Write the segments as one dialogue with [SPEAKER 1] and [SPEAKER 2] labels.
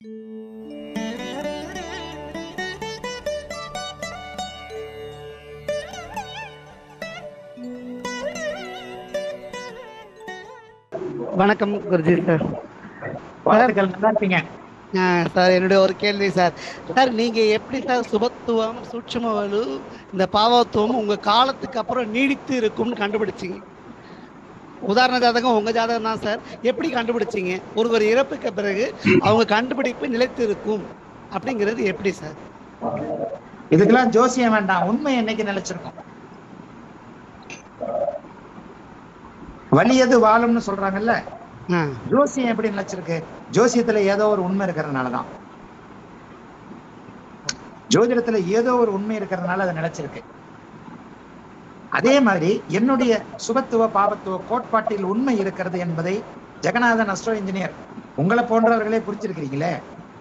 [SPEAKER 1] வணக்கம் குருஜி சார்
[SPEAKER 2] வாழ்த்துக்கள் நல்லா இருப்பீங்க
[SPEAKER 1] ஆ, சார் என்னுடைய ஒரு கேள்வி சார் சார் நீங்க எப்படி சார் சுபத்துவம் சூட்சும வலு இந்த பாவத்துவம் உங்க காலத்துக்கு அப்புறம் நீடித்து இருக்கும்னு கண்டுபிடிச்சீங்க உதாரண ஜாதகம் உங்க ஜாதகம் தான் சார் எப்படி கண்டுபிடிச்சீங்க ஒருவர் இறப்புக்கு பிறகு அவங்க கண்டுபிடிப்பு நிலைத்து இருக்கும் அப்படிங்கிறது எப்படி சார்
[SPEAKER 2] இதுக்கெல்லாம் ஜோசியம் வேண்டாம் உண்மை என்னைக்கு நிலைச்சிருக்கும் வலியது வாழும்னு சொல்றாங்கல்ல
[SPEAKER 1] ஆ
[SPEAKER 2] ஜோசியம் எப்படி நிலைச்சிருக்கு ஜோசியத்துல ஏதோ ஒரு உண்மை இருக்கிறதுனாலதான் ஜோதிடத்துல ஏதோ ஒரு உண்மை இருக்கிறதுனால அது நிலைச்சிருக்கு அதே மாதிரி என்னுடைய சுபத்துவ பாபத்துவ கோட்பாட்டில் உண்மை இருக்கிறது என்பதை ஜெகநாதன் அஸ்ட்ரோ இன்ஜினியர் உங்களை போன்றவர்களே புரிச்சிருக்கிறீங்களே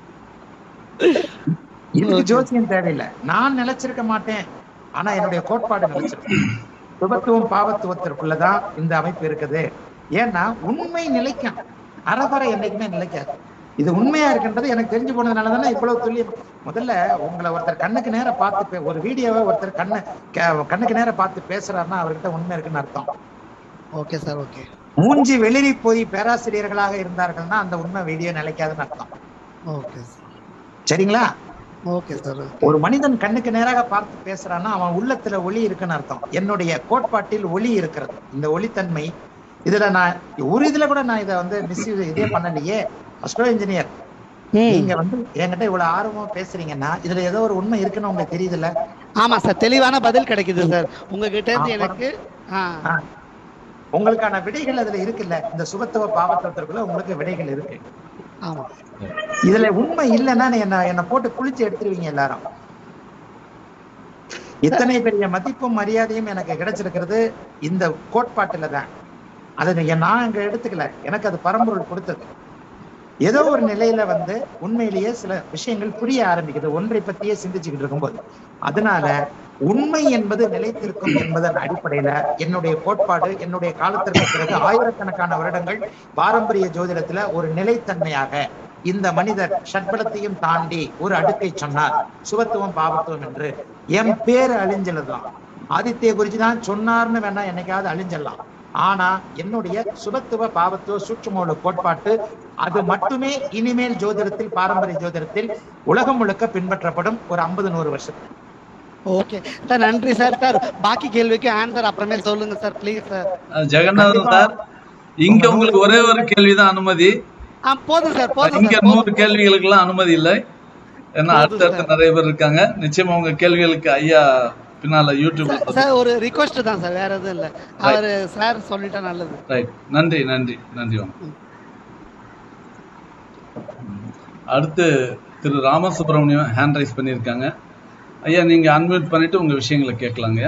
[SPEAKER 2] இதுக்கு ஜோசியம் தேவையில்லை நான் நிலைச்சிருக்க மாட்டேன் ஆனா என்னுடைய கோட்பாடு நிலைச்சிருக்கு சுபத்துவம் பாவத்துவத்திற்குள்ளதான் இந்த அமைப்பு இருக்குது ஏன்னா உண்மை நிலைக்கும் அறகுறை என்னைக்குமே நிலைக்காது இது உண்மையா இருக்கின்றது எனக்கு தெரிஞ்சு போனதுனால தானே இவ்வளவு துல்லியம் முதல்ல உங்களை ஒருத்தர் கண்ணுக்கு நேர பார்த்து பே- ஒரு வீடியோவை ஒருத்தர் கண்ணு கே- கண்ணுக்கு நேர பார்த்து பேசுறாருன்னா அவர்கிட்ட உண்மை இருக்குன்னு அர்த்தம்
[SPEAKER 1] ஓகே சார் ஓகே
[SPEAKER 2] மூஞ்சி வெளிரி போய் பேராசிரியர்களாக இருந்தார்கள்னா அந்த உண்மை வீடியோ நிலைக்காதுன்னு அர்த்தம்
[SPEAKER 1] ஓகே சார்
[SPEAKER 2] சரிங்களா
[SPEAKER 1] ஓகே சார்
[SPEAKER 2] ஒரு மனிதன் கண்ணுக்கு நேராக பார்த்து பேசுறான்னா அவன் உள்ளத்துல ஒளி இருக்குன்னு அர்த்தம் என்னுடைய கோட்பாட்டில் ஒளி இருக்கிறது இந்த ஒளித்தன்மை இதுல நான் ஒரு இதுல கூட நான் இதை வந்து மிஸ் இதே பண்ணலையே அஸ்ட்ரோ இன்ஜினியர்
[SPEAKER 1] ம்
[SPEAKER 2] நீங்க வந்து என்கிட்ட இவ்வளவு ஆர்வமா பேசுறீங்கன்னா இதுல ஏதோ ஒரு உண்மை இருக்குன்னு உங்களுக்கு தெரியுதுல்ல
[SPEAKER 1] ஆமா சார் தெளிவான பதில் கிடைக்குது சார் உங்ககிட்ட இருந்து
[SPEAKER 2] ஆ,
[SPEAKER 1] எனக்கு ஆ
[SPEAKER 2] ஆ. உங்களுக்கான விடைகள் அதுல இருக்குல்ல இந்த சுபத்துவ பாவத்துவத்திற்குள்ள உங்களுக்கு விடைகள் இருக்கு
[SPEAKER 1] ஆமா
[SPEAKER 2] இதுல உண்மை இல்லைன்னா நீ என்ன என்ன போட்டு குளிச்சு எடுத்துருவீங்க எல்லாரும் இத்தனை பெரிய மதிப்பும் மரியாதையும் எனக்கு கிடைச்சிருக்கிறது இந்த கோட்பாட்டுல தான் அதை நீங்க நான் அங்க எடுத்துக்கல எனக்கு அது பரம்பொருள் கொடுத்தது ஏதோ ஒரு நிலையில வந்து உண்மையிலேயே சில விஷயங்கள் புரிய ஆரம்பிக்குது ஒன்றை பத்தியே சிந்திச்சுக்கிட்டு இருக்கும்போது அதனால உண்மை என்பது நிலைத்திருக்கும் என்பதன் அடிப்படையில என்னுடைய கோட்பாடு என்னுடைய காலத்திற்கு பிறகு ஆயிரக்கணக்கான வருடங்கள் பாரம்பரிய ஜோதிடத்துல ஒரு நிலைத்தன்மையாக இந்த மனிதர் ஷட்பலத்தையும் தாண்டி ஒரு அடுக்கை சொன்னார் சுபத்துவம் பாவத்துவம் என்று என் பேரு அழிஞ்சலதான் ஆதித்ய குருஜி தான் சொன்னார்னு வேணா என்னைக்காவது அழிஞ்சிடலாம் ஆனா என்னுடைய சுபத்துவ பாவத்துவ சூட்சுமோல கோட்பாட்டு அது மட்டுமே இனிமேல் ஜோதிடத்தில் பாரம்பரிய ஜோதிடத்தில் உலகம் முழுக்க பின்பற்றப்படும் ஒரு ஐம்பது நூறு வருஷத்துக்கு
[SPEAKER 1] ஓகே சார் நன்றி சார் சார் பாக்கி கேள்விக்கு ஆன்சர் அப்புறமே சொல்லுங்க சார் ப்ளீஸ் சார்
[SPEAKER 3] அஹ் ஜெகநாதன் சார் இங்க உங்களுக்கு ஒரே ஒரு கேள்விதான் அனுமதி
[SPEAKER 1] ஆ போதும் சார் போதும்
[SPEAKER 3] இங்க
[SPEAKER 1] சார்
[SPEAKER 3] நூறு
[SPEAKER 1] போதும்.
[SPEAKER 3] கேள்விகளுக்கு எல்லாம் அனுமதி இல்லை ஏன்னா
[SPEAKER 1] போதும்
[SPEAKER 3] அடுத்தடுத்து
[SPEAKER 1] சார்.
[SPEAKER 3] நிறைய பேர் இருக்காங்க நிச்சயமா உங்க கேள்விகளுக்கு ஐயா பின்னால யூடியூப்ல
[SPEAKER 1] சார், சார் ஒரு ரிக்வஸ்ட் தான் சார் வேற எதுவும் இல்ல அவர் சார் சொல்லிட்டா நல்லது
[SPEAKER 3] ரைட் நன்றி நன்றி நன்றி வணக்கம் அடுத்து திரு ராமசுப்ரமணியம் ஹேண்ட் ரைஸ் பண்ணியிருக்காங்க ஐயா நீங்க அன்மியூட் பண்ணிட்டு உங்க விஷயங்களை கேட்கலாங்க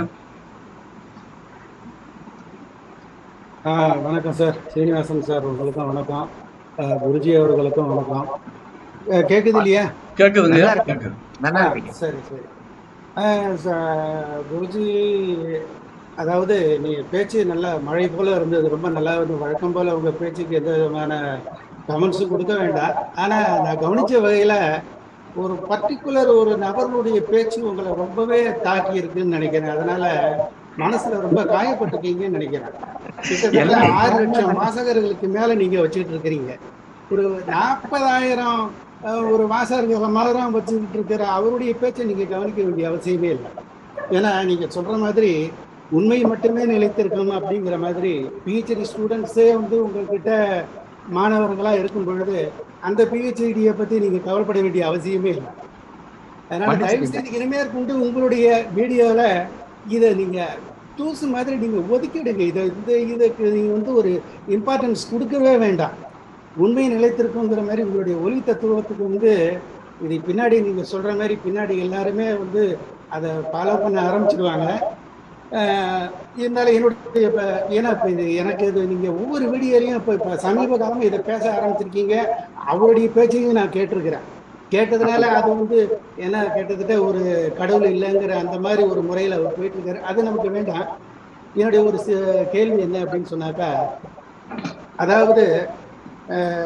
[SPEAKER 4] ஆ வணக்கம் சார் சீனிவாசன் சார் உங்களுக்கும் வணக்கம் ஆ, குருஜி அவர்களுக்கும் வணக்கம் ஆ, கேக்குது இல்லையா
[SPEAKER 3] கேக்குதுங்க
[SPEAKER 2] நல்லா இருக்கு.
[SPEAKER 3] கேக்குது
[SPEAKER 2] நல்லா
[SPEAKER 4] ஆ,
[SPEAKER 2] இருப்பீங்க
[SPEAKER 4] சரி சரி ஆ, ச- குருஜி அதாவது நீ பேச்சு நல்லா மழை போல இருந்தது ரொம்ப நல்லா இருந்தது வழக்கம் போல உங்க பேச்சுக்கு எந்த விதமான கமெண்ட்ஸும் கொடுக்க வேண்டாம் ஆனா நான் கவனிச்ச வகையில ஒரு பர்டிகுலர் ஒரு நபர்களுடைய பேச்சு உங்களை ரொம்பவே தாக்கி இருக்குன்னு நினைக்கிறேன் அதனால மனசுல ரொம்ப காயப்பட்டிருக்கீங்கன்னு நினைக்கிறேன் கிட்டத்தட்ட
[SPEAKER 2] எல்லாம்
[SPEAKER 4] ஆறு லட்சம் வாசகர்களுக்கு மேல நீங்க வச்சுக்கிட்டு இருக்கிறீங்க ஒரு நாற்பதாயிரம் ஒரு வாசகர்கள் மாதிரம் வச்சுக்கிட்டு இருக்கிற அவருடைய பேச்சை நீங்க கவனிக்க வேண்டிய அவசியமே இல்லை ஏன்னா நீங்க சொல்ற மாதிரி உண்மை மட்டுமே நிலைத்திருக்கணும் அப்படிங்கிற மாதிரி பிஹெச்டி ஸ்டூடெண்ட்ஸே வந்து உங்ககிட்ட மாணவர்களா இருக்கும் பொழுது அந்த பிஹெச்டியை பத்தி நீங்க கவலைப்பட வேண்டிய அவசியமே இல்லை அதனால தயவு செய்து இனிமேல் கொண்டு உங்களுடைய வீடியோல இதை நீங்க தூசு மாதிரி நீங்க ஒதுக்கிடுங்க இதை இந்த இதுக்கு நீங்க வந்து ஒரு இம்பார்ட்டன்ஸ் கொடுக்கவே வேண்டாம் உண்மை நிலைத்திருக்குங்கிற மாதிரி உங்களுடைய ஒளி தத்துவத்துக்கு வந்து இது பின்னாடி நீங்க சொல்ற மாதிரி பின்னாடி எல்லாருமே வந்து அதை ஃபாலோ பண்ண ஆரம்பிச்சிடுவாங்க ஆஹ் இருந்தாலும் என்னுடைய இப்ப ஏன்னா இப்போ இது எனக்கு இது நீங்க ஒவ்வொரு வீடியோலையும் இப்போ இப்போ சமீப காலமா இதை பேச ஆரம்பிச்சிருக்கீங்க அவருடைய பேச்சையும் நான் கேட்டிருக்கிறேன் கேட்டதுனால அது வந்து என்ன கிட்டத்தட்ட ஒரு கடவுள் இல்லைங்கிற அந்த மாதிரி ஒரு முறையில் அவர் போயிட்டு இருக்காரு அது நமக்கு வேண்டாம் என்னுடைய ஒரு சி- கேள்வி என்ன அப்படின்னு சொன்னாக்கா அதாவது அஹ்,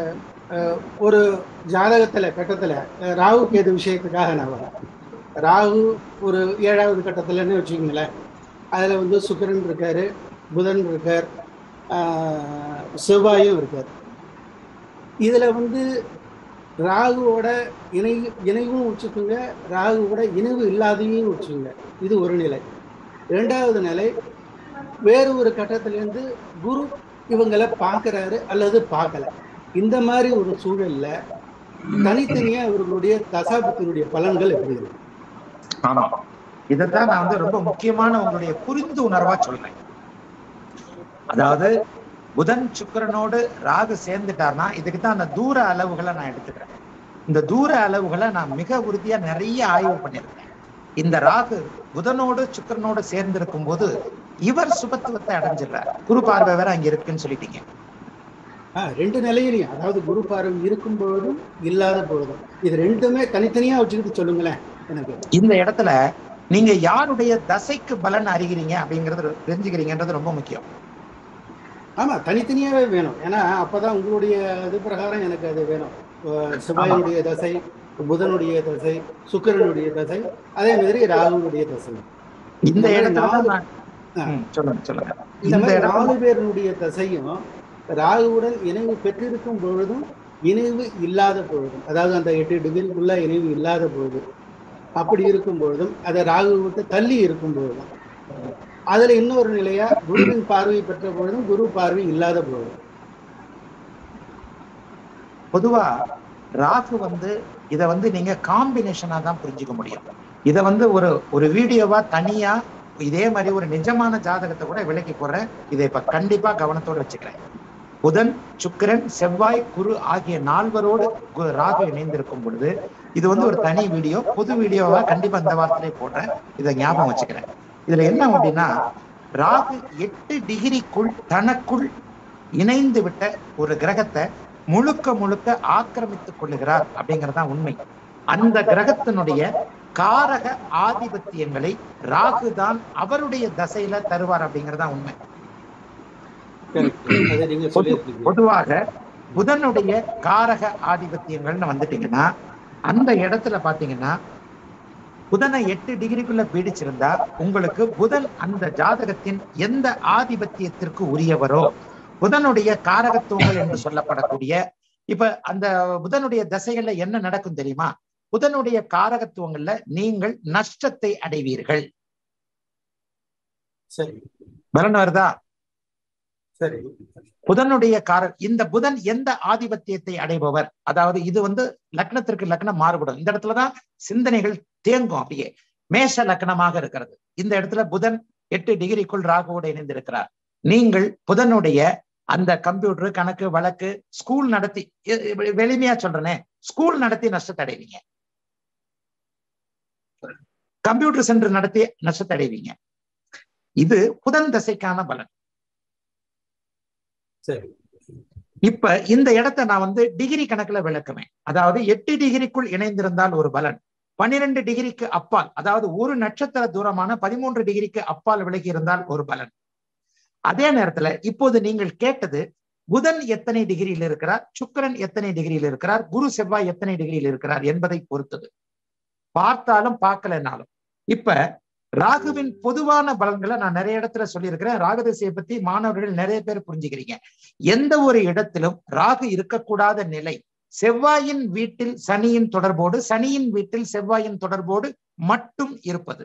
[SPEAKER 4] அஹ், ஒரு ஜாதகத்துல கட்டத்துல அஹ், ராகு கேது விஷயத்துக்காக நான் வரேன் ராகு ஒரு ஏழாவது கட்டத்துலன்னு வச்சுக்கோங்களேன் அதுல வந்து சுக்கிரன் இருக்காரு புதன் இருக்கார் ஆஹ், செவ்வாயும் இருக்கார் இதுல வந்து ராகுவோட இணை இணைவும் வச்சுக்கோங்க ராகுவோட இணைவு இல்லாதையும் வச்சுக்கோங்க இது ஒரு நிலை ரெண்டாவது நிலை வேறு ஒரு கட்டத்திலேருந்து குரு இவங்களை பார்க்கறாரு அல்லது பார்க்கல இந்த மாதிரி ஒரு சூழல்ல தனித்தனியா இவர்களுடைய தசாபத்தினுடைய பலன்கள் எப்படி இருக்கு
[SPEAKER 2] ஆமா இதைத்தான் நான் வந்து ரொம்ப முக்கியமான உங்களுடைய புரிந்து உணர்வா சொல்றேன் அதாவது புதன் சுக்கிரனோடு ராகு சேர்ந்துட்டார்னா இதுக்கு தான் அந்த தூர அளவுகளை நான் எடுத்துக்கிறேன் இந்த தூர அளவுகளை நான் மிக உறுதியா நிறைய ஆய்வு பண்ணியிருக்கேன் இந்த ராகு புதனோடு சுக்கிரனோடு சேர்ந்திருக்கும் போது இவர் சுபத்துவத்தை அடைஞ்சிடுறார் குரு பார்வை வேற அங்க இருக்குன்னு சொல்லிட்டீங்க
[SPEAKER 4] ஆ, ரெண்டு நிலையிலையும் அதாவது குரு பார்வை இருக்கும் பொழுதும் இல்லாத பொழுதும் இது ரெண்டுமே தனித்தனியா வச்சுக்கிட்டு சொல்லுங்களேன் எனக்கு
[SPEAKER 2] இந்த இடத்துல நீங்க யாருடைய தசைக்கு பலன் அறிகிறீங்க அப்படிங்கறது தெரிஞ்சுக்கிறீங்கன்றது ரொம்ப முக்கியம்
[SPEAKER 4] ஆமா தனித்தனியாவே வேணும் ஏன்னா அப்பதான் உங்களுடைய இது பிரகாரம் எனக்கு அது வேணும் அஹ் செவ்வாயினுடைய தசை புதனுடைய தசை சுக்கிரனுடைய தசை அதே மாதிரி ராகுனுடைய தசை
[SPEAKER 2] இந்த
[SPEAKER 4] இந்த மாதிரி
[SPEAKER 2] இடத்துல
[SPEAKER 4] நாலு-
[SPEAKER 2] தான் நான்- ம், சொல்லுங்க சொல்லுங்க
[SPEAKER 4] இந்த
[SPEAKER 2] இந்த
[SPEAKER 4] மாதிரி
[SPEAKER 2] இடத்துல
[SPEAKER 4] நாலு பேருடைய தசையும் ராகுவுடன் இணைவு பெற்றிருக்கும் பொழுதும் இணைவு இல்லாத பொழுதும் அதாவது அந்த எட்டு டிகிரிக்குள்ள இணைவு இல்லாத பொழுது அப்படி இருக்கும் பொழுதும் அதை ராகு விட்டு தள்ளி இருக்கும் பொழுதும் அதுல இன்னொரு நிலையா குருவின் பார்வை பெற்ற பொழுதும் குரு பார்வை இல்லாத பொழுதும்
[SPEAKER 2] பொதுவா ராகு வந்து இத வந்து நீங்க காம்பினேஷனா தான் புரிஞ்சுக்க முடியும் இத வந்து ஒரு ஒரு வீடியோவா தனியா இதே மாதிரி ஒரு நிஜமான ஜாதகத்தை கூட விலக்கி போடுறேன் இதை இப்ப கண்டிப்பா கவனத்தோட வச்சுக்கிறேன் புதன் சுக்கிரன் செவ்வாய் குரு ஆகிய நால்வரோடு கு- ராகு இணைந்திருக்கும் பொழுது இது வந்து ஒரு தனி வீடியோ பொது வீடியோவா கண்டிப்பா இந்த வாரத்திலே போடுறேன் இதை ஞாபகம் வச்சுக்கிறேன் இதுல என்ன அப்படின்னா ராகு எட்டு டிகிரிக்குள் தனக்குள் இணைந்து விட்ட ஒரு கிரகத்தை முழுக்க முழுக்க ஆக்கிரமித்துக் கொள்ளுகிறார் அப்படிங்கறதுதான் உண்மை அந்த கிரகத்தினுடைய காரக ஆதிபத்தியங்களை ராகு தான் அவருடைய தசையில தருவார் அப்படிங்கறதுதான் உண்மை
[SPEAKER 4] அதை நீங்க
[SPEAKER 2] பொது-
[SPEAKER 4] சொல்லியிருக்கீங்க
[SPEAKER 2] பொதுவாக புதனுடைய காரக ஆதிபத்தியங்கள்னு வந்துட்டீங்கன்னா அந்த இடத்துல பாத்தீங்கன்னா புதனை எட்டு டிகிரிக்குள்ள பீடிச்சிருந்தா உங்களுக்கு புதன் அந்த ஜாதகத்தின் எந்த ஆதிபத்தியத்திற்கு உரியவரோ புதனுடைய காரகத்துவங்கள் என்று சொல்லப்படக்கூடிய இப்ப அந்த புதனுடைய தசைகள்ல என்ன நடக்கும் தெரியுமா புதனுடைய காரகத்துவங்கள்ல நீங்கள் நஷ்டத்தை அடைவீர்கள்
[SPEAKER 4] சரி
[SPEAKER 2] பலன் வருதா
[SPEAKER 4] சரி
[SPEAKER 2] புதனுடைய கார இந்த புதன் எந்த ஆதிபத்தியத்தை அடைபவர் அதாவது இது வந்து லக்னத்திற்கு லக்னம் மாறுபடும் இந்த இடத்துலதான் சிந்தனைகள் தேங்கும் அப்படியே மேஷ லக்னமாக இருக்கிறது இந்த இடத்துல புதன் எட்டு டிகிரிக்குள் ராகுவோடு இணைந்திருக்கிறார் நீங்கள் புதனுடைய அந்த கம்ப்யூட்டர் கணக்கு வழக்கு ஸ்கூல் நடத்தி எ- எ- எளிமையா சொல்றேனே ஸ்கூல் நடத்தி நஷ்டத்தை அடைவீங்க கம்ப்யூட்டர் சென்டர் நடத்தி நஷ்டத்தை அடைவீங்க இது புதன் தசைக்கான பலன்
[SPEAKER 4] சரி
[SPEAKER 2] இப்ப இந்த இடத்தை நான் வந்து டிகிரி கணக்குல விளக்குவேன் அதாவது எட்டு டிகிரிக்குள் இணைந்திருந்தால் ஒரு பலன் பன்னிரெண்டு டிகிரிக்கு அப்பால் அதாவது ஒரு நட்சத்திர தூரமான பதிமூன்று டிகிரிக்கு அப்பால் விலகி இருந்தால் ஒரு பலன் அதே நேரத்துல இப்போது நீங்கள் கேட்டது புதன் எத்தனை டிகிரியில் இருக்கிறார் சுக்கிரன் எத்தனை டிகிரியில் இருக்கிறார் குரு செவ்வாய் எத்தனை டிகிரியில் இருக்கிறார் என்பதை பொறுத்தது பார்த்தாலும் பார்க்கலனாலும் இப்ப ராகுவின் பொதுவான பலன்களை நான் நிறைய இடத்துல சொல்லியிருக்கிறேன் ராகதிசையை பத்தி மாணவர்கள் நிறைய பேர் புரிஞ்சுக்கிறீங்க எந்த ஒரு இடத்திலும் ராகு இருக்கக்கூடாத நிலை செவ்வாயின் வீட்டில் சனியின் தொடர்போடு சனியின் வீட்டில் செவ்வாயின் தொடர்போடு மட்டும் இருப்பது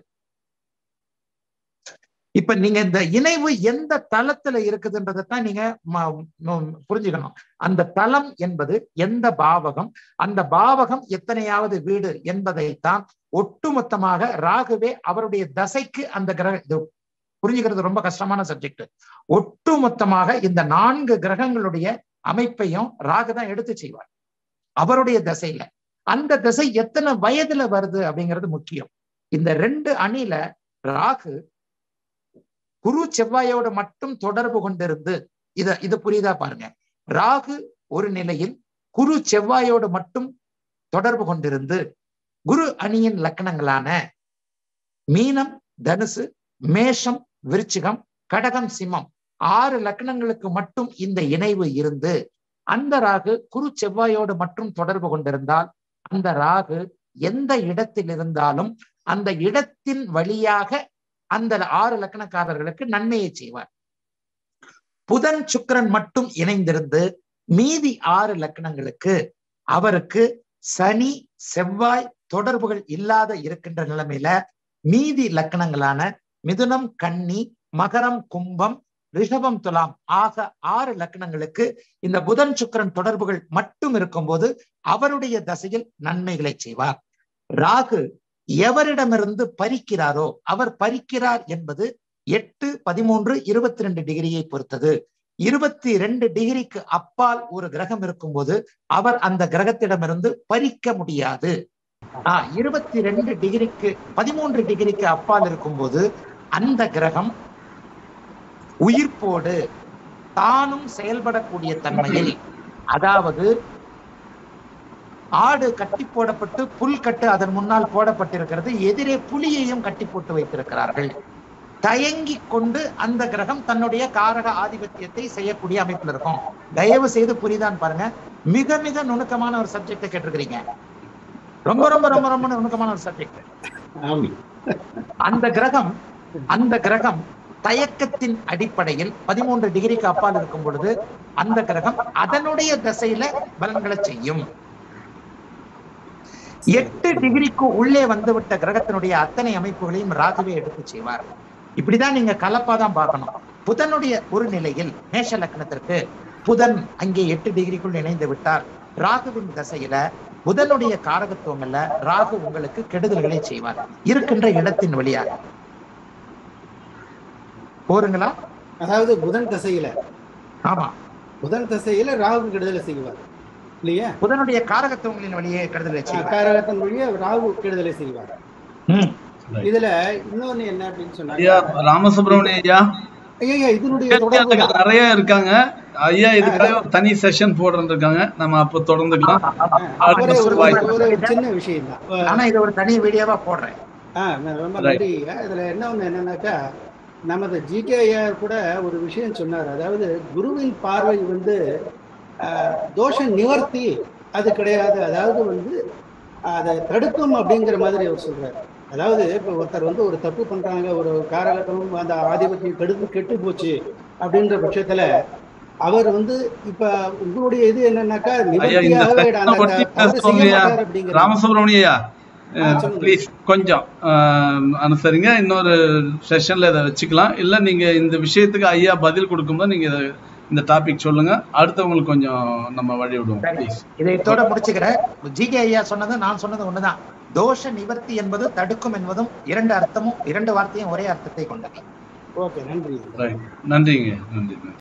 [SPEAKER 2] இப்ப நீங்க இந்த இணைவு எந்த தளத்துல இருக்குதுன்றதைத்தான் நீங்க ம- ம- புரிஞ்சுக்கணும் அந்த தளம் என்பது எந்த பாவகம் அந்த பாவகம் எத்தனையாவது வீடு என்பதைத்தான் ஒட்டுமொத்தமாக ராகுவே அவருடைய தசைக்கு அந்த கிரக இது புரிஞ்சுக்கிறது ரொம்ப கஷ்டமான சப்ஜெக்ட் ஒட்டுமொத்தமாக இந்த நான்கு கிரகங்களுடைய அமைப்பையும் ராகு தான் எடுத்து செய்வார் அவருடைய திசையில அந்த திசை எத்தனை வயதுல வருது அப்படிங்கிறது முக்கியம் இந்த ரெண்டு அணில ராகு குரு செவ்வாயோட மட்டும் தொடர்பு கொண்டிருந்து இத இது புரியுதா பாருங்க ராகு ஒரு நிலையில் குரு செவ்வாயோடு மட்டும் தொடர்பு கொண்டிருந்து குரு அணியின் லக்கணங்களான மீனம் தனுசு மேஷம் விருச்சிகம் கடகம் சிம்மம் ஆறு லக்னங்களுக்கு மட்டும் இந்த இணைவு இருந்து அந்த ராகு குரு செவ்வாயோடு மட்டும் தொடர்பு கொண்டிருந்தால் அந்த ராகு எந்த இடத்தில் இருந்தாலும் அந்த இடத்தின் வழியாக அந்த ஆறு லக்கணக்காரர்களுக்கு நன்மையை செய்வார் புதன் சுக்கிரன் மட்டும் இணைந்திருந்து மீதி ஆறு லக்கணங்களுக்கு அவருக்கு சனி செவ்வாய் தொடர்புகள் இல்லாத இருக்கின்ற நிலைமையில மீதி லக்கணங்களான மிதுனம் கன்னி மகரம் கும்பம் ரிஷபம் துலாம் ஆக ஆறு லக்கணங்களுக்கு இந்த புதன் சுக்கிரன் தொடர்புகள் மட்டும் இருக்கும்போது அவருடைய தசையில் நன்மைகளை செய்வார் ராகு எவரிடமிருந்து பறிக்கிறாரோ அவர் பறிக்கிறார் என்பது எட்டு பதிமூன்று இருபத்தி ரெண்டு டிகிரியை பொறுத்தது இருபத்தி ரெண்டு டிகிரிக்கு அப்பால் ஒரு கிரகம் இருக்கும்போது அவர் அந்த கிரகத்திடமிருந்து பறிக்க முடியாது ஆஹ் இருபத்தி ரெண்டு டிகிரிக்கு பதிமூன்று டிகிரிக்கு அப்பால் இருக்கும்போது அந்த கிரகம் உயிர்ப்போடு தானும் செயல்படக்கூடிய தன்மையில் அதாவது ஆடு கட்டி போடப்பட்டு புல் கட்டு அதன் முன்னால் போடப்பட்டிருக்கிறது எதிரே புலியையும் கட்டி போட்டு வைத்திருக்கிறார்கள் தயங்கி கொண்டு அந்த கிரகம் தன்னுடைய காரக ஆதிபத்தியத்தை செய்யக்கூடிய அமைப்பில் இருக்கும் தயவு செய்து புரிதான் பாருங்க மிக மிக நுணுக்கமான ஒரு சப்ஜெக்ட கேட்டிருக்கிறீங்க ரொம்ப ரொம்ப ரொம்ப ரொம்ப நுணுக்கமான ஒரு சப்ஜெக்ட்
[SPEAKER 4] ஆமா
[SPEAKER 2] அந்த கிரகம் அந்த கிரகம் தயக்கத்தின் அடிப்படையில் பதிமூன்று டிகிரிக்கு அப்பால் இருக்கும் பொழுது அந்த கிரகம் அதனுடைய திசையில பலன்களை செய்யும் எட்டு டிகிரிக்கு உள்ளே வந்துவிட்ட கிரகத்தினுடைய அத்தனை அமைப்புகளையும் ராகுவே எடுத்து செய்வார் இப்படிதான் நீங்க கலப்பாதான் பார்க்கணும் புதனுடைய ஒரு நிலையில் மேஷ லக்னத்திற்கு புதன் அங்கே எட்டு டிகிரிக்குள் இணைந்து விட்டார் ராகுவின் தசையில புதனுடைய காரகத்துவங்கள்ல ராகு உங்களுக்கு கெடுதல்களை செய்வார் இருக்கின்ற இடத்தின் வழியாக போருங்களா
[SPEAKER 4] அதாவது புதன் தசையில
[SPEAKER 2] ஆமா
[SPEAKER 4] புதன் தசையில ராகு கெடுதலை செய்வார் இல்லையா
[SPEAKER 2] புதனுடைய காரகத்துவங்களின் வழியே கெடுதலை செய்வார்
[SPEAKER 4] காரகத்தின் வழியே ராகு கெடுதலை செய்வார்
[SPEAKER 2] ம்.
[SPEAKER 4] இதுல இன்னொன்னு என்ன அப்படின்னு
[SPEAKER 3] ஐயா
[SPEAKER 4] சொன்னாங்க
[SPEAKER 3] ராமசுப்ரமணிய ஐயா
[SPEAKER 4] ஐயா இதனுடைய தொடர்பு
[SPEAKER 3] கேட்கறதுக்கு நிறைய இருக்காங்க ஐயா இதுக்காக ஒரு தனி செஷன் போடுறது இருக்காங்க நம்ம அப்போ தொடர்ந்துக்கலாம்
[SPEAKER 4] ஒரே
[SPEAKER 3] அடுத்த
[SPEAKER 4] ஒரு
[SPEAKER 3] வாய்ப்பு.
[SPEAKER 4] ஒரு சின்ன விஷயம் தான்
[SPEAKER 2] ஆனா இது ஒரு தனி வீடியோவா போடுறேன்
[SPEAKER 4] ஆ நான் ரொம்ப
[SPEAKER 3] Right.
[SPEAKER 4] நன்றி இதுல என்ன ஒண்ணு என்னன்னாக்கா நமது ஜிகே ஐயர் கூட ஒரு விஷயம் சொன்னார் அதாவது குருவின் பார்வை வந்து ஆஹ், தோஷ நிவர்த்தி அது கிடையாது அதாவது வந்து அதை தடுக்கும் அப்படிங்கிற மாதிரி அவர் சொல்றாரு அதாவது இப்போ ஒருத்தர் வந்து ஒரு தப்பு பண்றாங்க ஒரு காரகத்தமும் அந்த ஆதிபத்தியம் கெடுத்து கெட்டு போச்சு அப்படின்ற பட்சத்துல அவர் வந்து இப்ப உங்களுடைய இது என்னன்னாக்கா
[SPEAKER 3] ஐயா இந்த
[SPEAKER 4] நிவர்த்தியாகவே
[SPEAKER 3] செஷனை
[SPEAKER 4] அந்த
[SPEAKER 3] பத்தி
[SPEAKER 4] தவறு செய்ய
[SPEAKER 3] பேசுவோம் ஐயா
[SPEAKER 4] மாட்டார் அப்படிங்கிற
[SPEAKER 3] ராமசுப்ரமணிய ஐயா
[SPEAKER 4] ஆ, சொல்லுங்க.
[SPEAKER 3] ப்ளீஸ் கொஞ்சம் அஹ், அனுசரிங்க இன்னொரு செஷன்ல இதை வச்சுக்கலாம் இல்ல நீங்க இந்த விஷயத்துக்கு ஐயா பதில் கொடுக்கும்போது நீங்க இதை- இந்த டாபிக் சொல்லுங்க அடுத்தவங்களுக்கு கொஞ்சம் நம்ம வழி விடுவோம்
[SPEAKER 2] சரி.
[SPEAKER 3] ப்ளீஸ்
[SPEAKER 2] இதை இதோட முடிச்சுக்கிறேன் ஜிகே ஐயா சொன்னது நான் சொன்னது ஒண்ணுதான் தோஷ நிவர்த்தி என்பது தடுக்கும் என்பதும் இரண்டு அர்த்தமும் இரண்டு வார்த்தையும் ஒரே அர்த்தத்தை கொண்டது
[SPEAKER 4] ஓகே நன்றி
[SPEAKER 3] ரைட் நன்றிங்க நன்றி நன்றி